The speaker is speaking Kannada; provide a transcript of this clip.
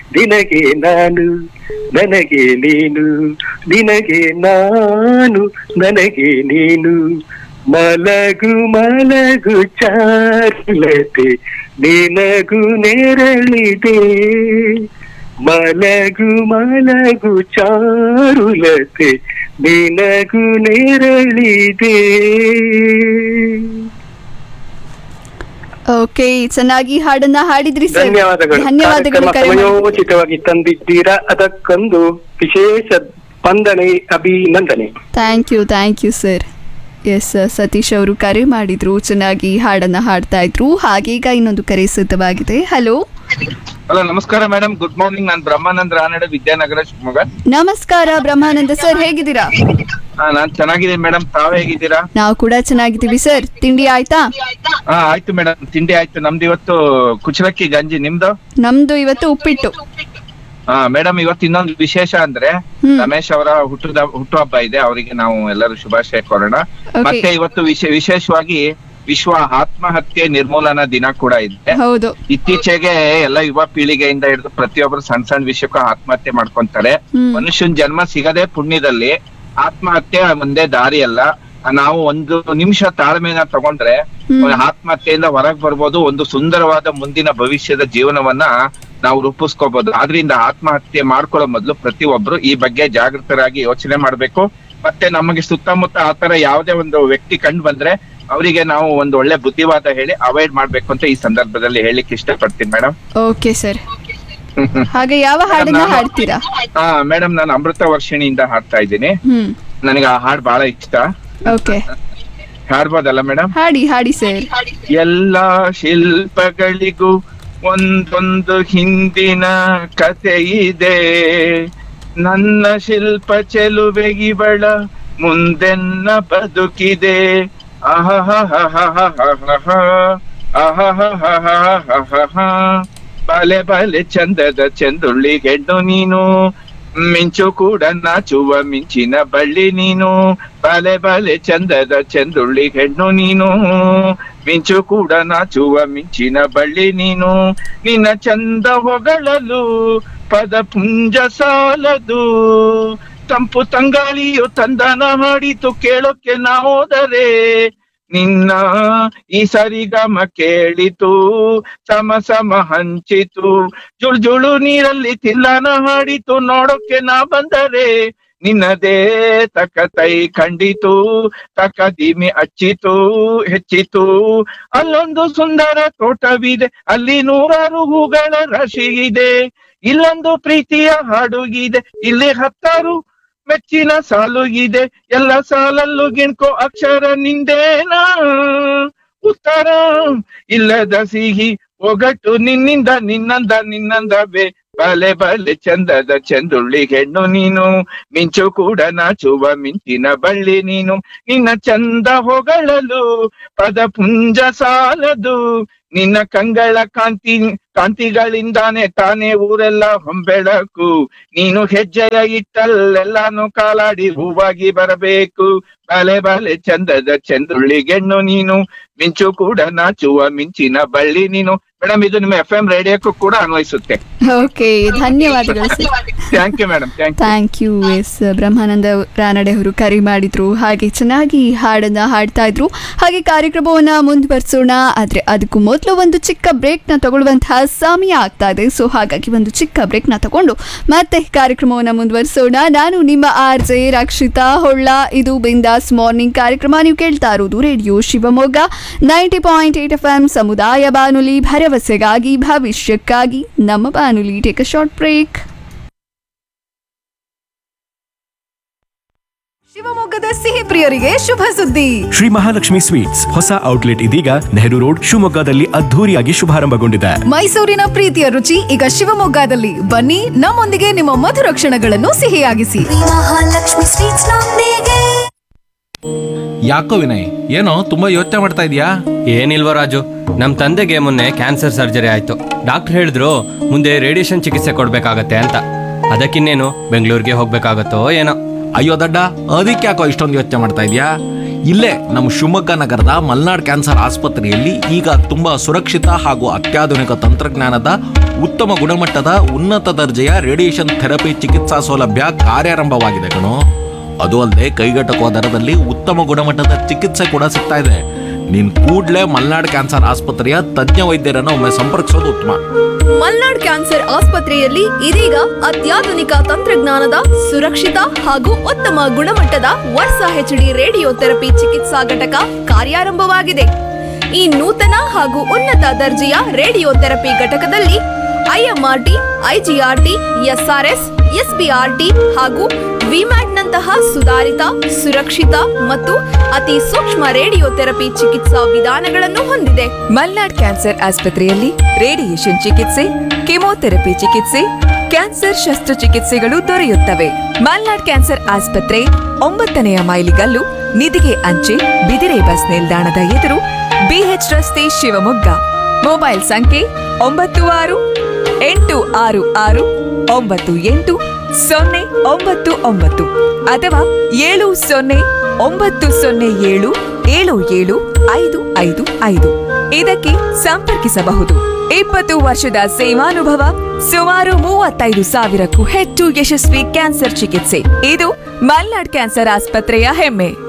ನಿನಗೆ ನಾನು ನನಗೆ ನೀನು ನಿನಗೆ ನಾನು ನನಗೆ ನೀನು ಮಲಗು ಮಲಗು ಚಾರುಲತೆ ನಿನಗೂ ನೆರಳಿದೆ ಮಲಗು ಮಲಗು ಚಾರುಲತೆ ನಿನಗೂ ನೆರಳಿದೆ ಓಕೆ ಚೆನ್ನಾಗಿ ಹಾಡನ್ನ ಹಾಡಿದ್ರಿ ಸರ್ ಧನ್ಯವಾದಗಳು ಧನ್ಯವಾದಗಳು ಕಾರ್ಯಕ್ರಮ ಕರೆ ಮಾಡಿ- ಸಮಯೋಚಿತವಾಗಿ ತಂದಿದ್ದೀರಾ ಅದಕ್ಕೊಂದು ವಿಶೇಷ ವಂದನೆ ಅಭಿನಂದನೆ thank you thank you sir S Satish ಅವರು ಕರೆ ಮಾಡಿದ್ರು ಚೆನ್ನಾಗಿ ಹಾಡನ್ನ ಹಾಡ್ತಾ ಇದ್ರು ಹಾಗೆ ಈಗ ಇನ್ನೊಂದು ಕರೆ ಸಿದ್ಧವಾಗಿದೆ ಹಲೋ ಹಲೋ ನಮಸ್ಕಾರ ಮೇಡಮ್ ಗುಡ್ ಮಾರ್ನಿಂಗ್ ನಾನು ಬ್ರಹ್ಮಾನಂದ ರಾನಡೆ ವಿದ್ಯಾನಗರ ಶಿವಮೊಗ್ಗ ನಮಸ್ಕಾರ ಬ್ರಹ್ಮಾನಂದ ಸರ್ ಹೇಗಿದ್ದೀರಾ ಹಾ ನಾನ್ ಚೆನ್ನಾಗಿದ್ದೀನಿ ಮೇಡಮ್ ತಾವ್ ಹೇಗಿದ್ದೀರಾ ನಾವು ಕೂಡ ಚೆನ್ನಾಗಿದ್ದೀವಿ ಸರ್ ತಿಂಡಿ ಆಯ್ತಾ ಹಾ ಆಯ್ತು ಮೇಡಮ್ ತಿಂಡಿ ಆಯ್ತು ನಮ್ದು ಇವತ್ತು ಕುಚಲಕ್ಕಿ ಗಂಜಿ ನಿಮ್ದು ನಮ್ದು ಇವತ್ತು ಉಪ್ಪಿಟ್ಟು ಹಾ ಮೇಡಮ್ ಇವತ್ತು ಇನ್ನೊಂದು ವಿಶೇಷ ಅಂದ್ರೆ ಹ್ಮ್. ರಮೇಶ್ ಅವರ ಹುಟ್ಟುದ ಹುಟ್ಟುಹಬ್ಬ ಇದೆ ಅವರಿಗೆ ನಾವು ಎಲ್ಲರೂ ಶುಭಾಶಯ ಕೋರೋಣ Okay. ಮತ್ತೆ ಇವತ್ತು ವಿಶೇ ವಿಶೇಷವಾಗಿ ವಿಶ್ವ ಆತ್ಮಹತ್ಯೆ ನಿರ್ಮೂಲನಾ ದಿನ ಕೂಡ ಇದೆ ಹೌದು ಇತ್ತೀಚೆಗೆ ಎಲ್ಲ ಯುವ ಪೀಳಿಗೆಯಿಂದ ಹಿಡಿದು ಪ್ರತಿಯೊಬ್ಬರು ಸಣ್ಣ ಸಣ್ಣ ವಿಷಯಕ್ಕೂ ಆತ್ಮಹತ್ಯೆ ಮಾಡ್ಕೊಂತಾರೆ ಹ್ಮ್. ಮನುಷ್ಯನ್ ಜನ್ಮ ಸಿಗದೆ ಪುಣ್ಯದಲ್ಲಿ ಆತ್ಮಹತ್ಯೆ ಒಂದೇ ದಾರಿ ಅಲ್ಲ ನಾವು ಒಂದು ನಿಮಿಷ ತಾಳ್ಮೆನ ತಗೊಂಡ್ರೆ ಹ್ಮ್. ಆತ್ಮಹತ್ಯೆಯಿಂದ ಹೊರಗ್ ಬರ್ಬೋದು ಒಂದು ಸುಂದರವಾದ ಮುಂದಿನ ಭವಿಷ್ಯದ ಜೀವನವನ್ನ ನಾವು ರೂಪಿಸ್ಕೋಬಹುದು ಆದ್ರಿಂದ ಆತ್ಮಹತ್ಯೆ ಮಾಡ್ಕೊಳ್ಳೋ ಮೊದಲು ಪ್ರತಿಯೊಬ್ರು ಈ ಬಗ್ಗೆ ಜಾಗೃತರಾಗಿ ಯೋಚನೆ ಮಾಡ್ಬೇಕು ಮತ್ತೆ ನಮಗೆ ಸುತ್ತಮುತ್ತ ಆತರ ಯಾವುದೇ ಒಂದು ವ್ಯಕ್ತಿ ಕಂಡು ಬಂದ್ರೆ ಅವರಿಗೆ ನಾವು ಒಂದು ಒಳ್ಳೆ ಬುದ್ಧಿವಾದ ಹೇಳಿ ಅವಾಯ್ಡ್ ಮಾಡ್ಬೇಕು ಅಂತ ಈ ಸಂದರ್ಭದಲ್ಲಿ ಹೇಳಿಕ್ಕೆ ಇಷ್ಟಪಡ್ತೀನಿ ಮೇಡಮ್ ಓಕೆ ಸರ್ ಹಾಗೆ ಯಾವ ಹಾಡನ್ನ ನಾನು- ಹಾಡ್ತೀರಾ ಹಾ ಮೇಡಮ್ ನಾನು ಅಮೃತ ವರ್ಷಿಣಿಯಿಂದ ಹಾಡ್ತಾ ಇದ್ದೀನಿ ಹ್ಮ್ ನನಗೆ ಆ ಹಾಡ್ ಬಹಳ ಇಷ್ಟ ಓಕೆ ಹಾಡ್ಬೋದಲ್ಲ ಮೇಡಮ್ ಹಾಡಿ ಹಾಡಿ ಸರ್ ಎಲ್ಲಾ ಶಿಲ್ಪಗಳಿಗೂ ಒಂದೊಂದು ಹಿಂದಿನ ಕಥೆ ಇದೆ ನನ್ನ ಶಿಲ್ಪ ಚೆಲುವೆಗಿವಳ ಮುಂದೆನ್ನ ಬದುಕಿದೆ ಅಹಹಹಹಹಹಹಹಹಹಹ. ಬಲೆ ಬಲೆ ಚಂದದ ಚೆಂದುಳ್ಳಿ ಗೆಡ್ಡು ನೀನು ಮಿಂಚು ಕೂಡ ನಾಚುವ ಮಿಂಚಿನ ಬಳ್ಳಿ ನೀನು ಬಲೆ ಬಲೆ ಚಂದದ ಚೆಂದುಳ್ಳಿ ಹೆಣ್ಣು ನೀನು ಮಿಂಚು ಕೂಡ ನಾಚುವ ಮಿಂಚಿನ ಬಳ್ಳಿ ನೀನು ನಿನ್ನ ಚಂದ ಹೊಗಳಲು ಪದ ಪುಂಜ ಸಾಲದು ತಂಪು ತಂಗಾಳಿಯು ತಂದನ ಮಾಡಿತು ಕೇಳೋಕೆ ನಾ ಹೋದರೆ ನಿನ್ನ ಈ ಸರಿಗಮ ಕೇಳಿತು ಸಮ ಸಮ ಹಂಚಿತು ಜುಳು ಜುಳು ನೀರಲ್ಲಿ ತಿಲ್ಲನ ಹಾಡಿತು ನೋಡೋಕೆ ನಾ ಬಂದರೆ ನಿನ್ನದೇ ತಕ ತೈ ಕಂಡಿತು ತಕ ದಿಮಿ ಅಚ್ಚಿತು ಹೆಚ್ಚಿತು ಅಲ್ಲೊಂದು ಸುಂದರ ತೋಟವಿದೆ ಅಲ್ಲಿ ನೂರಾರು ಹೂಗಳ ರಾಶಿ ಇದೆ ಇಲ್ಲೊಂದು ಪ್ರೀತಿಯ ಹಾಡುಗಿದೆ ಇಲ್ಲಿ ಹತ್ತಾರು ಮೆಚ್ಚಿನ ಸಾಲು ಇದೆ ಎಲ್ಲ ಸಾಲಲ್ಲೂ ಗಿಣ್ಕೋ ಅಕ್ಷರ ನಿಂದೇನಾ ಉತ್ತರ ಇಲ್ಲದ ಸಿಹಿ ಒಗಟು ನಿನ್ನಿಂದ ನಿನ್ನಂದ ನಿನ್ನಂದ ಬೇ ಬಲೆ ಬಲೆ ಚಂದದ ಚೆಂದುಳ್ಳಿ ಹೆಣ್ಣು ನೀನು ಮಿಂಚು ಕೂಡ ನಾಚುವ ಮಿಂಚಿನ ಬಳ್ಳಿ ನೀನು ನಿನ್ನ ಚಂದ ಹೊಗಳಲು ಪದ ಪುಂಜ ಸಾಲದು ನಿನ್ನ ಕಂಗಳ ಕಾಂತಿ ಕಾಂತಿಗಳಿಂದಾನೆ ತಾನೇ ಊರೆಲ್ಲ ಹೊಂಬೆಳಕು ನೀನು ಹೆಜ್ಜೆಯ ಇಟ್ಟಲ್ಲೆಲ್ಲಾನು ಕಾಲಾಡಿ ಹೂವಾಗಿ ಬರಬೇಕು ಬಲೆ ಬಲೆ ಚಂದದ ಚಂದ್ರುಳ್ಳಿ ಗೆಣ್ಣು ನೀನು ಮಿಂಚು ಕೂಡ ನಾಚುವ ಮಿಂಚಿನ ಬಳ್ಳಿ ನೀನು ಮೇಡಮ್ ಇದು ನಿಮ್ಮ ಎಫ್ ಎಂ ರೇಡಿಯೋಕ್ಕೂ ಕೂಡ ಅನ್ವಯಿಸುತ್ತೆ ಓಕೆ ಧನ್ಯವಾದಗಳು sir thank you madam thank you thank you S Brahmananda Ranade ಅವರು ಕರೆ ಮಾಡಿದ್ರು ಹಾಗೆ ಚೆನ್ನಾಗಿ ಹಾಡನ್ನ ಹಾಡ್ತಾ ಇದ್ರು ಹಾಗೆ ಕಾರ್ಯಕ್ರಮವನ್ನ ಮುಂದುವರಿಸೋಣ ಆದ್ರೆ ಅದಕ್ಕೂ ಮೊದಲು ಒಂದು ಚಿಕ್ಕ ಬ್ರೇಕ್ನ ತಗೊಳ್ಳುವಂತಹ ಸಮಯ ಆಗ್ತಾ ಇದೆ ಸೊ ಹಾಗಾಗಿ ಒಂದು ಚಿಕ್ಕ ಬ್ರೇಕ್ನ ತಗೊಂಡು ಮತ್ತೆ ಕಾರ್ಯಕ್ರಮವನ್ನ ಮುಂದುವರಿಸೋಣ ನಾನು ನಿಮ್ಮ ಆರ್ ಜೆ ರಕ್ಷಿತಾ ಹೊಳ್ಳ ಇದು ಬಿಂದಾಸ್ ಮಾರ್ನಿಂಗ್ ಕಾರ್ಯಕ್ರಮ ನೀವು ಕೇಳ್ತಾ ಇರೋದು radio Shivamogga ninety point eight F M ಸಮುದಾಯ ಬಾನುಲಿ ಭರವಸೆಗಾಗಿ ಭವಿಷ್ಯಕ್ಕಾಗಿ ನಮ್ಮ ಬಾನುಲಿ ಟೇಕ್ ಅ ಶಾರ್ಟ್ ಬ್ರೇಕ್ ಶಿವಮೊಗ್ಗದ ಸಿಹಿ ಪ್ರಿಯರಿಗೆ ಶುಭ ಸುದ್ದಿ ಶ್ರೀ ಮಹಾಲಕ್ಷ್ಮಿ ಸ್ವೀಟ್ಸ್ ಹೊಸ ಔಟ್ಲೆಟ್ ಇದೀಗ ನೆಹರು ರೋಡ್ ಶಿವಮೊಗ್ಗದಲ್ಲಿ ಅದ್ಧೂರಿಯಾಗಿ ಶುಭಾರಂಭಗೊಂಡಿದೆ ಮೈಸೂರಿನ ಪ್ರೀತಿಯ ರುಚಿ ಈಗ ಶಿವಮೊಗ್ಗದಲ್ಲಿ ಬನ್ನಿ ನಮ್ಮೊಂದಿಗೆ ನಿಮ್ಮ ಮಧುರ ಕ್ಷಣಗಳನ್ನು ಸಿಹಿಯಾಗಿಸಿ ಮಹಾಲಕ್ಷ್ಮಿ ಸ್ವೀಟ್ಸ್ ನೊಂದಿಗೆ ಯಾಕೋ ವಿನಯ್ ಏನೋ ತುಂಬಾ ಯೋಚನೆ ಮಾಡ್ತಾ ಇದೀಯಾ ಏನಿಲ್ವ ರಾಜು ನಮ್ಮ ತಂದೆಗೆ ಮೊನ್ನೆ ಕ್ಯಾನ್ಸರ್ ಸರ್ಜರಿ ಆಯಿತು ಡಾಕ್ಟರ್ ಹೇಳಿದ್ರು ಮುಂದೆ ರೇಡಿಯೇಷನ್ ಚಿಕಿತ್ಸೆ ಕೊಡಬೇಕಾಗತ್ತೆ ಅಂತ ಅದಕ್ಕಿನ್ನೇನು ಬೆಂಗಳೂರಿಗೆ ಹೋಗ್ಬೇಕಾಗತ್ತೋ ಏನೋ ಅಯ್ಯೋ ದಡ್ಡ ಅದಕ್ಕೆ ಯಾಕೋ ಇಷ್ಟೊಂದು ಯೋಚನೆ ಮಾಡ್ತಾ ಇದೀಯಾ ಇಲ್ಲೇ ನಮ್ಮ ಶಿವಮೊಗ್ಗ ನಗರದ ಮಲ್ನಾಡ್ ಕ್ಯಾನ್ಸರ್ ಆಸ್ಪತ್ರೆಯಲ್ಲಿ ಈಗ ತುಂಬಾ ಸುರಕ್ಷಿತ ಹಾಗೂ ಅತ್ಯಾಧುನಿಕ ತಂತ್ರಜ್ಞಾನದ ಉತ್ತಮ ಗುಣಮಟ್ಟದ ಉನ್ನತ ದರ್ಜೆಯ ರೇಡಿಯೇಷನ್ ಥೆರಪಿ ಚಿಕಿತ್ಸಾ ಸೌಲಭ್ಯ ಕಾರ್ಯಾರಂಭವಾಗಿದೆ ಕಣೋ ಅದು ಅಲ್ಲದೆ ಕೈಗೆಟಕುವ ದರದಲ್ಲಿ ಉತ್ತಮ ಗುಣಮಟ್ಟದ ಚಿಕಿತ್ಸೆ ಕೂಡ ಸಿಗ್ತಾ ಇದೆ ನೀನ್ ಕೂಡ್ಲೇ ಮಲ್ನಾಡ್ ಕ್ಯಾನ್ಸರ್ ಆಸ್ಪತ್ರೆಯ ತಜ್ಞ ವೈದ್ಯರನ್ನು ಒಮ್ಮೆ ಸಂಪರ್ಕಿಸೋದು ಉತ್ತಮ ಮಲ್ನಾಡ್ ಕ್ಯಾನ್ಸರ್ ಆಸ್ಪತ್ರೆಯಲ್ಲಿ ಇದೀಗ ಅತ್ಯಾಧುನಿಕ ತಂತ್ರಜ್ಞಾನದ ಸುರಕ್ಷಿತ ಹಾಗೂ ಉತ್ತಮ ಗುಣಮಟ್ಟದ ವರ್ಸಾ ಹೆಚ್ಡಿ ರೇಡಿಯೋಥೆರಪಿ ಚಿಕಿತ್ಸಾ ಘಟಕ ಕಾರ್ಯಾರಂಭವಾಗಿದೆ ಈ ನೂತನ ಹಾಗೂ ಉನ್ನತ ದರ್ಜೆಯ ರೇಡಿಯೋಥೆರಪಿ ಘಟಕದಲ್ಲಿ ಐಎಂಆರ್ಟಿ ಐಜಿಆರ್ಟಿ ಎಸ್ಆರ್ಎಸ್ ಎಸ್ಬಿಆರ್ಟಿ ಹಾಗೂ ವಿಮ್ಯಾಟ್ನಂತಹ ಸುಧಾರಿತ ಸುರಕ್ಷಿತ ಮತ್ತು ಅತಿ ಸೂಕ್ಷ್ಮ ರೇಡಿಯೋಥೆರಪಿ ಚಿಕಿತ್ಸಾ ವಿಧಾನಗಳನ್ನು ಹೊಂದಿದೆ ಮಲ್ನಾಡ್ ಕ್ಯಾನ್ಸರ್ ಆಸ್ಪತ್ರೆಯಲ್ಲಿ ರೇಡಿಯೇಷನ್ ಚಿಕಿತ್ಸೆ ಕೆಮೊಥೆರಪಿ ಚಿಕಿತ್ಸೆ ಕ್ಯಾನ್ಸರ್ ಶಸ್ತ್ರಚಿಕಿತ್ಸೆಗಳು ದೊರೆಯುತ್ತವೆ ಮಲ್ನಾಡ್ ಕ್ಯಾನ್ಸರ್ ಆಸ್ಪತ್ರೆ ಒಂಬತ್ತನೆಯ ಮೈಲಿಗಲ್ಲು ನಿಧಿಗೆ ಅಂಚೆ ಬಿದಿರೆ ಬಸ್ ನಿಲ್ದಾಣದ ಎದುರು ಬಿಎಚ್ ರಸ್ತೆ ಶಿವಮೊಗ್ಗ ಮೊಬೈಲ್ ಸಂಖ್ಯೆ ಒಂಬತ್ತು ಆರು ಎಂಟು ಆರು ಆರು ಒಂಬತ್ತು ಎಂಟು ಸೊನ್ನೆ ಒಂಬತ್ತು ಒಂಬತ್ತು ಅಥವಾ ಏಳು ಸೊನ್ನೆ ಒಂಬತ್ತು ಸೊನ್ನೆ ಏಳು ಏಳು ಏಳು ಐದು ಐದು ಐದು ಇದಕ್ಕೆ ಸಂಪರ್ಕಿಸಬಹುದು ಇಪ್ಪತ್ತು ವರ್ಷದ ಸೇವಾನುಭವ ಸುಮಾರು ಮೂವತ್ತೈದು ಸಾವಿರಕ್ಕೂ ಹೆಚ್ಚು ಯಶಸ್ವಿ ಕ್ಯಾನ್ಸರ್ ಚಿಕಿತ್ಸೆ ಇದು ಮಲ್ನಾಡ್ ಕ್ಯಾನ್ಸರ್ ಆಸ್ಪತ್ರೆಯ ಹೆಮ್ಮೆ